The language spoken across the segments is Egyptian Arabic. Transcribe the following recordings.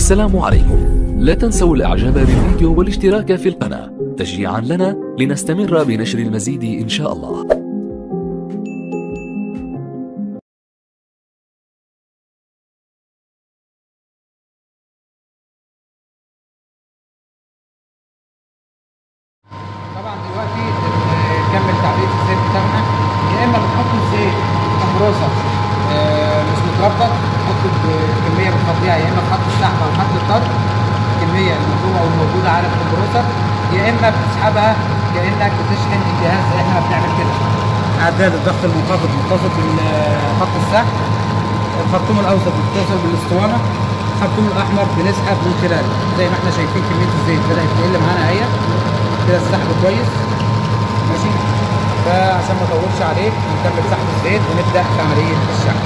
السلام عليكم لا تنسوا الاعجاب بالفيديو والاشتراك في القناة تشجيعا لنا لنستمر بنشر المزيد ان شاء الله طبعا دلوقتي نكمل تعبئه الزيت بتاعنا يا اما بنحط الزيت كمبروسر آه، مش متربط نحط كميه بنفضيها يا اما في خط السحب او خط الطرد الكميه المطلوبه او الموجوده على الكمبروسر يا اما بتسحبها كانك بتشحن الجهاز زي احنا بنعمل كده عداد الضغط المنخفض متصل بخط السحب الخرطوم الاوسط متصل بالاسطوانه الخرطوم الاحمر بنسحب من خلاله زي ما احنا شايفين كميه الزيت بدات تقل معانا اهي كده السحب كويس ماشي فعشان ما اطولش عليك هنكمل سحب الزيت ونبدا في عمليه الشحن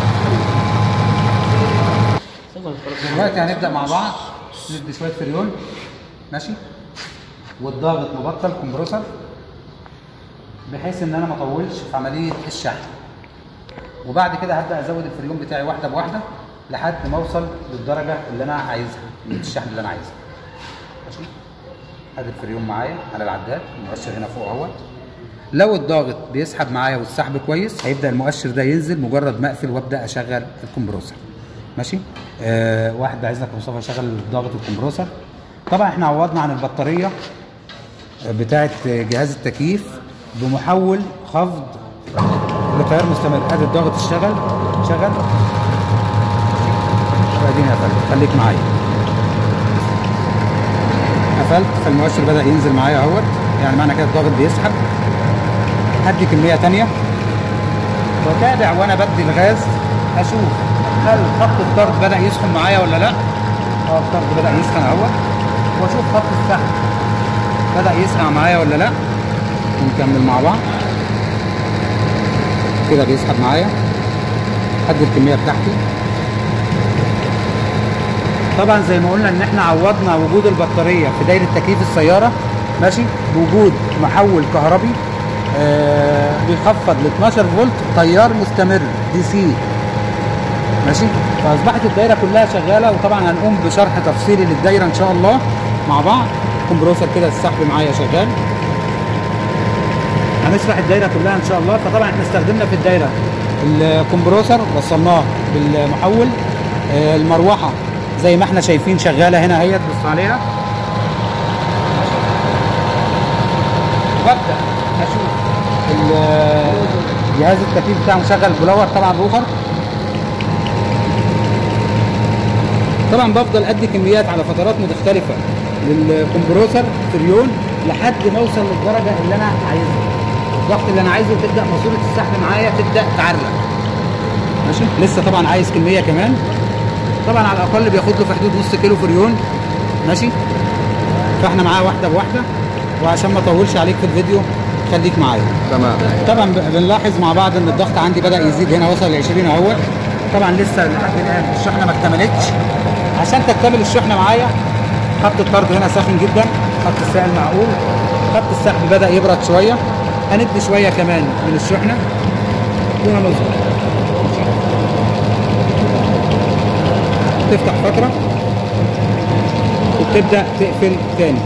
دلوقتي هنبدا مع بعض ندي شويه فريون ماشي والضغط مبطل كمبروسر بحيث ان انا ما اطولش في عمليه الشحن وبعد كده هبدا ازود الفريون بتاعي واحده بواحده لحد ما اوصل للدرجه اللي انا عايزها من الشحن اللي انا عايزها ماشي ادي الفريون معايا على العداد المؤشر هنا فوق اهوت لو الضاغط بيسحب معايا والسحب كويس هيبدا المؤشر ده ينزل مجرد ما اقفل وابدا اشغل الكمبروسر ماشي آه واحد بعايزك يا مصطفى يشغل ضغط الكمبروسر طبعا احنا عوضنا عن البطاريه بتاعه جهاز التكييف بمحول خفض لتيار مستمر ادي الضغط اشتغل شغل اديني قفلت خليك معايا قفلت فالمؤشر بدا ينزل معايا اهوت يعني معنى كده الضغط بيسحب هدي كميه تانية واتابع وانا بدي الغاز اشوف هل خط الطرد بدا يسخن معايا ولا لا اه الطرد بدا يسخن اهوت واشوف خط السحب بدا يسقع معايا ولا لا ونكمل مع بعض كده بيسحب معايا هدي الكميه بتاعتي طبعا زي ما قلنا ان احنا عوضنا وجود البطاريه في دايره تكييف السياره ماشي بوجود محول كهربي آه بيخفض ل 12 فولت تيار مستمر دي سي ماشي فاصبحت الدايره كلها شغاله وطبعا هنقوم بشرح تفصيلي للدايره ان شاء الله مع بعض كومبروسر كده السحب معايا شغال هنشرح الدايره كلها ان شاء الله فطبعا احنا استخدمنا في الدايره الكمبروسر وصلناه بالمحول آه المروحه زي ما احنا شايفين شغاله هنا اهي تبص عليها وابدا اشوف جهاز التكييف بتاعه مشغل بلور طبعا روفر طبعا بفضل ادي كميات على فترات مختلفه للكمبروسر فريون لحد ما اوصل للدرجه اللي انا عايزها الضغط اللي انا عايزه تبدا ماسوره السحب معايا تبدا تعرق ماشي لسه طبعا عايز كميه كمان طبعا على الاقل بياخد له في حدود نص كيلو فريون ماشي فاحنا معاه واحده بواحده وعشان ما اطولش عليك في الفيديو خليك معايا تمام طبعا بنلاحظ مع بعض ان الضغط عندي بدا يزيد هنا وصل ل 20 اهوت طبعا لسه لحد الان الشحنه ما اكتملتش عشان تكتمل الشحنه معايا خط الطرد هنا ساخن جدا خط السائل معقول خط السحب بدا يبرد شويه هندي شويه كمان من الشحنه وهنظبط تفتح فتره وبتبدا تقفل تاني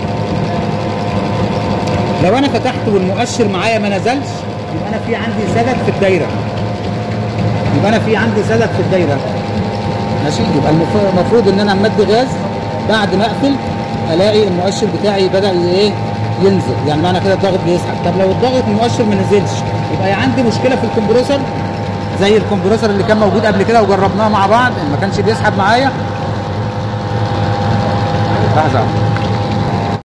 لو انا فتحت والمؤشر معايا ما نزلش يبقى انا في عندي سدد في الدايره يبقى انا في عندي سدد في الدايره ماشي يبقى المفروض ان انا امد غاز بعد ما اقفل الاقي المؤشر بتاعي بدا ايه ينزل يعني معنى كده الضغط بيسحب طب لو الضغط المؤشر ما نزلش يبقى عندي مشكله في الكمبروسر زي الكمبروسر اللي كان موجود قبل كده وجربناه مع بعض ما كانش بيسحب معايا لحظه